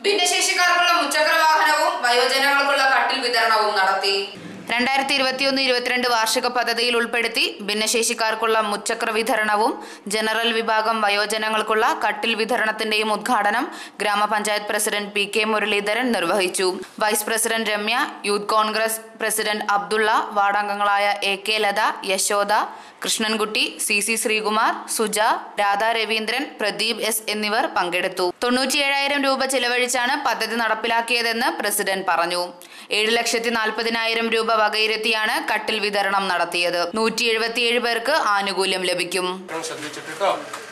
ഭിന്നശേഷിക്കാർക്കുള്ള മുച്ചക്ര വാഹനവും വയോജനങ്ങൾക്കുള്ള കട്ടിൽ വിതരണവും നടത്തി രണ്ടായിരത്തി ഇരുപത്തിയൊന്ന് ഇരുപത്തിരണ്ട് വാർഷിക പദ്ധതിയിൽ ഉൾപ്പെടുത്തി ഭിന്നശേഷിക്കാർക്കുള്ള മുച്ചക്ര വിതരണവും ജനറൽ വിഭാഗം വയോജനങ്ങൾക്കുള്ള കട്ടിൽ വിതരണത്തിന്റെയും ഉദ്ഘാടനം ഗ്രാമപഞ്ചായത്ത് പ്രസിഡന്റ് പി കെ മുരളീധരൻ നിർവഹിച്ചു vice president Ramya youth Congress president Abdulla വാർഡംഗങ്ങളായ A K Latha Yashoda Krishnankutty C C Sreekumar Suja Radha Raveendran Pradeep S എന്നിവർ പങ്കെടുത്തു തൊണ്ണൂറ്റിയേഴായിരം രൂപ ചിലവഴിച്ചാണ് പദ്ധതി നടപ്പിലാക്കിയതെന്ന് പ്രസിഡന്റ് പറഞ്ഞു ഏഴ് ലക്ഷത്തി നാൽപ്പതിനായിരം രൂപ വകയിരുത്തിയാണ് കട്ടിൽ വിതരണം നടത്തിയത് നൂറ്റി എഴുപത്തിയേഴ് പേർക്ക് ആനുകൂല്യം ലഭിക്കും ഒന്ന് ശ്രദ്ധിച്ചിട്ട് കേട്ടോ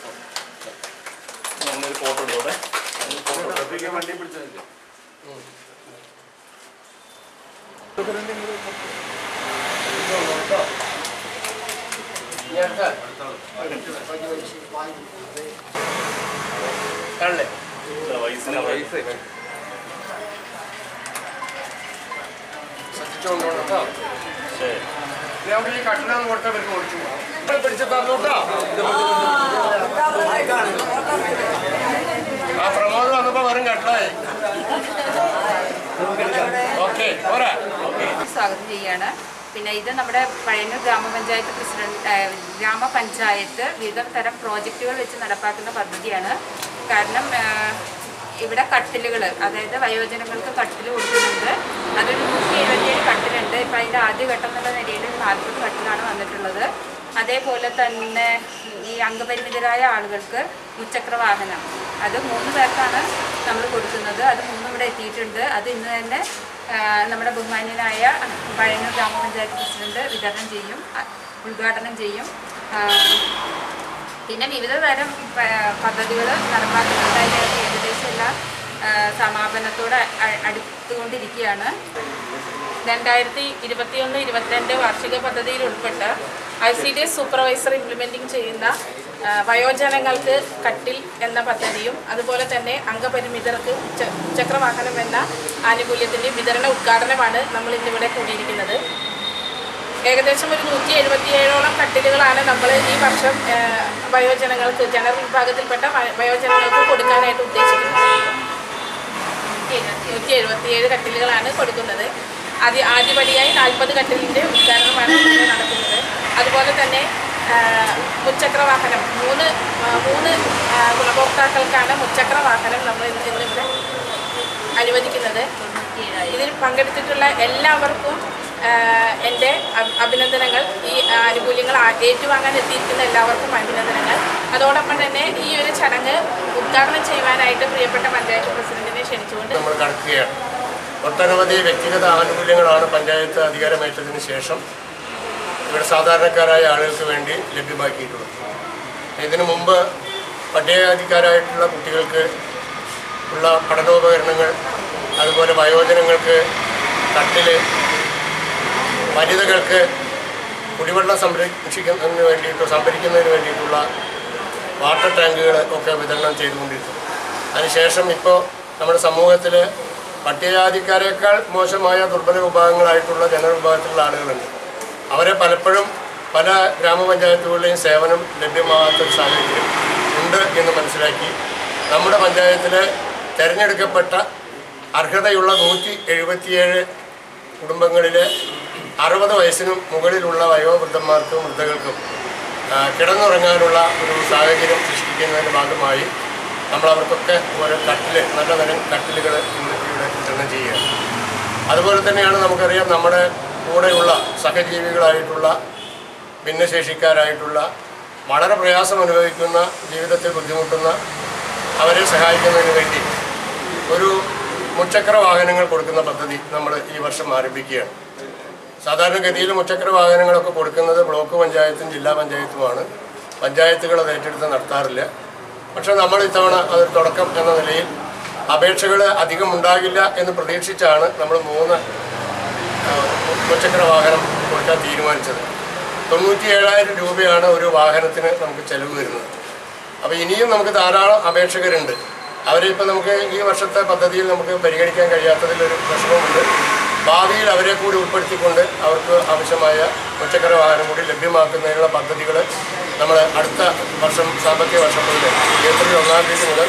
ഞാനൊരു ഫോട്ടോ എടുത്തോടെ വണ്ടി പിടിച്ചാൽ കാണല്ലേ ശ്രദ്ധിച്ചോണ്ടോണം കേട്ടോ ഞാൻ ഈ കട്ടിലാന്ന് കൊടുത്താൽ അവർക്ക് ഓടിച്ചു പോകും പിടിച്ച് തന്നു കേട്ടോ ആ പ്രമോദ് വന്നപ്പോ വെറും കട്ടിലായി ഓക്കെ പോരാ സ്വാഗതം ചെയ്യാണ് പിന്നെ ഇത് നമ്മുടെ പഴയന്നൂർ ഗ്രാമപഞ്ചായത്ത് പ്രസിഡന്റ് ഏഹ്, ഗ്രാമപഞ്ചായത്ത് വിവിധ തരം പ്രോജക്റ്റുകൾ വെച്ച് നടപ്പാക്കുന്ന പദ്ധതിയാണ് കാരണം ഏഹ്, ഇവിടെ കട്ടിലുകൾ അതായത് വയോജനങ്ങൾക്ക് കട്ടിൽ കൊടുക്കുന്നുണ്ട് അതൊരു നൂറ്റി എഴുപത്തിയേഴ് കട്ടിലുണ്ട് ഇപ്പം അതിൻ്റെ ആദ്യഘട്ടം എന്നുള്ള നിലയിൽ നാൽപ്പത് കട്ടിലാണ് വന്നിട്ടുള്ളത് അതേപോലെ തന്നെ ഈ അംഗപരിമിതരായ ആളുകൾക്ക് മുച്ചക്ര വാഹനം അത് മൂന്ന് പേർക്കാണ് നമ്മൾ കൊടുക്കുന്നത് അത് മൂന്നും ഇവിടെ എത്തിയിട്ടുണ്ട് അത് ഇന്ന് തന്നെ ആ, നമ്മുടെ ബഹുമാന്യനായ പഴയന്നൂർ ഗ്രാമപഞ്ചായത്ത് പ്രസിഡന്റ് വിതരണം ചെയ്യും അ- ഉദ്ഘാടനം ചെയ്യും ആ, പിന്നെ വിവിധ തരം പദ്ധതികൾ നടപ്പാക്കുന്നുണ്ട് അതിൻ്റെ ഏകദേശം എല്ലാം ആ, സമാപനത്തോട് അ- അടുത്തുകൊണ്ടിരിക്കുകയാണ് രണ്ടായിരത്തി ഇരുപത്തിയൊന്ന് ഇരുപത്തിരണ്ട് വാർഷിക പദ്ധതിയിൽ ഉൾപ്പെട്ട I C D S supervisor implementing ചെയ്യുന്ന ആ, വയോജനങ്ങൾക്ക് കട്ടിൽ എന്ന പദ്ധതിയും അതുപോലെ തന്നെ അംഗപരിമിതർക്ക് ഉച്ച ചക്രവാഹനം എന്ന ആനുകൂല്യത്തിൻ്റെ വിതരണ ഉദ്ഘാടനമാണ് നമ്മൾ ഇന്നിവിടെ കൂടിയിരിക്കുന്നത് ഏകദേശം ഒരു നൂറ്റി എഴുപത്തിയേഴോളം കട്ടിലുകളാണ് നമ്മൾ ഈ വർഷം ആ, വയോജനങ്ങൾക്ക് ജനറൽ വിഭാഗത്തിൽപ്പെട്ട വ- വയോജനങ്ങൾക്ക് കൊടുക്കാനായിട്ട് ഉദ്ദേശിക്കുന്നത് നൂറ്റി എഴുപത്തിയേഴ് കട്ടിലുകളാണ് കൊടുക്കുന്നത് ആദ്യ ആദ്യപടിയായി നാൽപ്പത് കട്ടിലിൻ്റെ ഉദ്ഘാടനമാണ് ഇവിടെ നടക്കുന്നത് അതുപോലെ തന്നെ ആ, മുച്ചക്ര വാഹനം മൂന്ന് ആ, മൂന്ന് ആ, ഗുണഭോക്താക്കൾക്കാണ് മുച്ചക്ര വാഹനം നമ്മൾ ഇന്ന് ഇന്നിവിടെ അനുവദിക്കുന്നത് ഇതിൽ പങ്കെടുത്തിട്ടുള്ള എല്ലാവർക്കും ആ, എൻ്റെ അഭി- അഭിനന്ദനങ്ങൾ ഈ ആനുകൂല്യങ്ങൾ ആ- ഏറ്റുവാങ്ങാൻ എത്തിയിരിക്കുന്ന എല്ലാവർക്കും അഭിനന്ദനങ്ങൾ അതോടൊപ്പം തന്നെ ഈ ഒരു ചടങ്ങ് ഉദ്ഘാടനം ചെയ്യുവാനായിട്ട് പ്രിയപ്പെട്ട പഞ്ചായത്ത് പ്രസിഡന്റിനെ ക്ഷണിച്ചുകൊണ്ട് നമ്മൾ കടക്കുകയാണ് ഒട്ടനവധി വ്യക്തിഗത ആനുകൂല്യങ്ങളാണ് പഞ്ചായത്ത് അധികാരമേറ്റതിന് ശേഷം ഇവിടെ സാധാരണക്കാരായ ആളുകൾക്ക് വേണ്ടി ലഭ്യമാക്കിയിട്ടുള്ളത് ഇതിനു മുമ്പ് പട്ടികജാതിക്കാരായിട്ടുള്ള കുട്ടികൾക്ക് ഉള്ള പഠനോപകരണങ്ങൾ അതുപോലെ വയോജനങ്ങൾക്ക് കട്ടില് വനിതകൾക്ക് കുടിവെള്ളം സംരക്ഷിക്കുന്നതിന് വേണ്ടിയിട്ട് സംഭരിക്കുന്നതിന് വേണ്ടിയിട്ടുള്ള വാട്ടർ ടാങ്കുകൾ ഒക്കെ വിതരണം ചെയ്തുകൊണ്ടിരുന്നു അതിനുശേഷം ഇപ്പോൾ നമ്മുടെ സമൂഹത്തിൽ പട്ടികജാതിക്കാരേക്കാൾ മോശമായ ദുർബല വിഭാഗങ്ങളായിട്ടുള്ള ജനവിഭാഗത്തിലുള്ള ആളുകളുണ്ട് അവരെ പലപ്പോഴും പല ഗ്രാമപഞ്ചായത്തുകളുടെയും സേവനം ലഭ്യമാകാത്തൊരു സാഹചര്യം ഉണ്ട് എന്ന് മനസ്സിലാക്കി നമ്മുടെ പഞ്ചായത്തിൽ തിരഞ്ഞെടുക്കപ്പെട്ട അർഹതയുള്ള നൂറ്റി എഴുപത്തിയേഴ് കുടുംബങ്ങളിലെ അറുപത് വയസ്സിനും മുകളിലുള്ള വയോവൃദ്ധന്മാർക്കും വൃദ്ധകൾക്കും ആ, കിടന്നുറങ്ങാനുള്ള ഒരു സാഹചര്യം സൃഷ്ടിക്കുന്നതിൻ്റെ ഭാഗമായി നമ്മൾ അവർക്കൊക്കെ ഓരോ കട്ടിൽ നല്ല തരം കട്ടിലുകൾ ഇന്ന് ഇവിടെ വിതരണം ചെയ്യുകയാണ് അതുപോലെ തന്നെയാണ് നമുക്കറിയാം നമ്മുടെ കൂടെയുള്ള സഹജീവികളായിട്ടുള്ള ഭിന്നശേഷിക്കാരായിട്ടുള്ള വളരെ പ്രയാസം അനുഭവിക്കുന്ന ജീവിതത്തിൽ ബുദ്ധിമുട്ടുന്ന അവരെ സഹായിക്കുന്നതിന് വേണ്ടി ഒരു മുച്ചക്ര വാഹനങ്ങൾ കൊടുക്കുന്ന പദ്ധതി നമ്മൾ ഈ വർഷം ആരംഭിക്കുകയാണ് സാധാരണഗതിയിൽ മുച്ചക്ര വാഹനങ്ങളൊക്കെ കൊടുക്കുന്നത് ബ്ലോക്ക് പഞ്ചായത്തും ജില്ലാ പഞ്ചായത്തുമാണ് പഞ്ചായത്തുകൾ അത് ഏറ്റെടുത്ത് നടത്താറില്ല പക്ഷേ നമ്മൾ ഇത്തവണ അതൊരു തുടക്കം എന്ന നിലയിൽ അപേക്ഷകൾ അധികം ഉണ്ടാകില്ല എന്ന് പ്രതീക്ഷിച്ചാണ് നമ്മൾ മൂന്ന് ആ, മുച്ചക്ര വാഹനം കൊടുക്കാൻ തീരുമാനിച്ചത് തൊണ്ണൂറ്റി ഏഴായിരം രൂപയാണ് ഒരു വാഹനത്തിന് നമുക്ക് ചെലവ് വരുന്നത് അപ്പോൾ ഇനിയും നമുക്ക് ധാരാളം അപേക്ഷകരുണ്ട് അവരെ ഇപ്പം നമുക്ക് ഈ വർഷത്തെ പദ്ധതിയിൽ നമുക്ക് പരിഗണിക്കാൻ കഴിയാത്തതിൽ ഒരു പ്രശ്നമുണ്ട് ഭാവിയിൽ അവരെ കൂടി ഉൾപ്പെടുത്തിക്കൊണ്ട് അവർക്ക് ആവശ്യമായ പച്ചക്കറി വാഹനം കൂടി ലഭ്യമാക്കുന്നതിനുള്ള പദ്ധതികൾ നമ്മൾ അടുത്ത വർഷം സാമ്പത്തിക വർഷം മുതൽ ഏപ്രിൽ ഒന്നാം തീയതി മുതൽ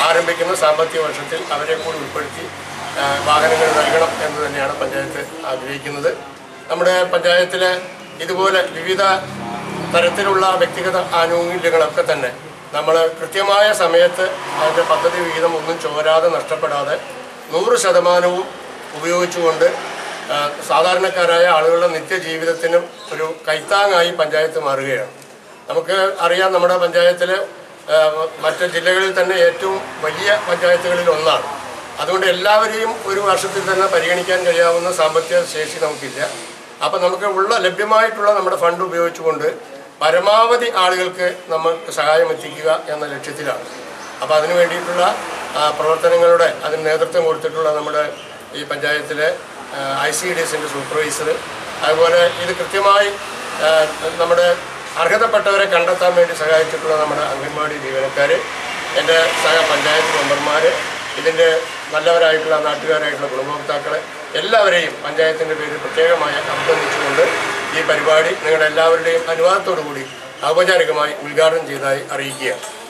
ആരംഭിക്കുന്ന സാമ്പത്തിക വർഷത്തിൽ അവരെ കൂടി ഉൾപ്പെടുത്തി ആ, വാഹനങ്ങൾ നൽകണം എന്ന് തന്നെയാണ് പഞ്ചായത്ത് ആഗ്രഹിക്കുന്നത് നമ്മുടെ പഞ്ചായത്തിലെ ഇതുപോലെ വിവിധ തരത്തിലുള്ള വ്യക്തിഗത ആനുകൂല്യങ്ങളൊക്കെ തന്നെ നമ്മൾ കൃത്യമായ സമയത്ത് അതിൻ്റെ പദ്ധതി വിഹിതം ഒന്നും ചോരാതെ നഷ്ടപ്പെടാതെ നൂറ് ശതമാനവും ഉപയോഗിച്ചുകൊണ്ട് ആ, സാധാരണക്കാരായ ആളുകളുടെ നിത്യജീവിതത്തിനും ഒരു കൈത്താങ്ങായി പഞ്ചായത്ത് മാറുകയാണ് നമുക്ക് അറിയാം നമ്മുടെ പഞ്ചായത്തിൽ മറ്റ് ജില്ലകളിൽ തന്നെ ഏറ്റവും വലിയ പഞ്ചായത്തുകളിൽ ഒന്നാണ് അതുകൊണ്ട് എല്ലാവരെയും ഒരു വർഷത്തിൽ തന്നെ പരിഗണിക്കാൻ കഴിയാവുന്ന സാമ്പത്തിക ശേഷി നമുക്കില്ല അപ്പം നമുക്ക് ഉള്ള ലഭ്യമായിട്ടുള്ള നമ്മുടെ ഫണ്ട് ഉപയോഗിച്ചുകൊണ്ട് പരമാവധി ആളുകൾക്ക് നമ്മൾ സഹായം എത്തിക്കുക എന്ന ലക്ഷ്യത്തിലാണ് അപ്പോൾ അതിനു വേണ്ടിയിട്ടുള്ള ആ, പ്രവർത്തനങ്ങളുടെ അതിന് നേതൃത്വം കൊടുത്തിട്ടുള്ള നമ്മുടെ ഈ പഞ്ചായത്തിലെ ഐ സി ഡി എസിൻ്റെ സൂപ്പർവൈസർ അതുപോലെ ഇത് കൃത്യമായി ആ, നമ്മുടെ അർഹതപ്പെട്ടവരെ കണ്ടെത്താൻ വേണ്ടി സഹായിച്ചിട്ടുള്ള നമ്മുടെ അംഗൻവാടി ജീവനക്കാർ എൻ്റെ സഹ പഞ്ചായത്ത് മെമ്പർമാർ ഇതിൻ്റെ നല്ലവരായിട്ടുള്ള നാട്ടുകാരായിട്ടുള്ള ഗുണഭോക്താക്കളെ എല്ലാവരെയും പഞ്ചായത്തിൻ്റെ പേരിൽ പ്രത്യേകമായി അഭിനന്ദിച്ചുകൊണ്ട് ഈ പരിപാടി നിങ്ങളുടെ എല്ലാവരുടെയും അനുവാദത്തോടു കൂടി ഔപചാരികമായി ഉദ്ഘാടനം ചെയ്തതായി അറിയിക്കുകയാണ്